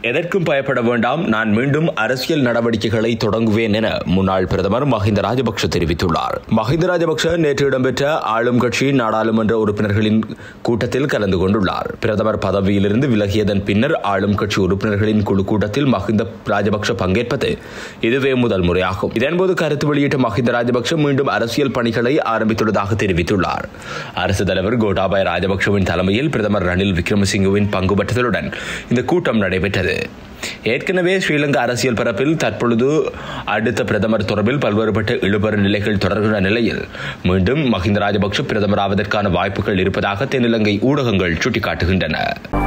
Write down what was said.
எதற்கும் பயப்பட வேண்டாம் நான் மீண்டும் அரசியல் நடவடிக்கைகளை தொடங்குவேன் என முன்னாள் பிரதமர் மஹிந்த ராஜபக்ஷ தெரிவித்துள்ளார் மஹிந்த ராஜபக்ஷ நேற்று இடம்பெற்ற ஆளும் கட்சி நாடாளுமன்ற உறுப்பினர்களின் கூட்டத்தில் கலந்து கொண்டுள்ளார் பிரதமர் பதவியிலிருந்து விலகியதன் பின்னர் ஆளும் கட்சி உறுப்பினர்களின் குழு கூட்டத்தில் மஹிந்த ராஜபக்ஷ பங்கேற்பது இதுவே முதல் முறையாகும் இதன்போது கருத்து வெளியிட்ட மஹிந்த ராஜபக்ஷ மீண்டும் அரசியல் பணிகளை ஆரம்பித்துள்ளதாக தெரிவித்துள்ளார் அரசு தலைவர் கோட்டாபாய ராஜபக்ஷவின் தலைமையில் பிரதமர் ரணில் விக்ரமசிங்கவின் பங்கு பெற்றதுடன் இந்த கூட்டம் நடைபெற்றது ஏற்கனவே ஸ்ரீலங்கா அரசியல் பரப்பில் தற்பொழுது அடுத்த பிரதமர் தொடர்பில் பல்வேறுபட்ட இழுபறு நிலைகள் தொடர்கிற நிலையில் மீண்டும் மஹிந்த ராஜபக்ஷ பிரதமர் ஆவதற்கான வாய்ப்புகள் இருப்பதாக தென்னிலங்கை ஊடகங்கள் சுட்டிக்காட்டுகின்றன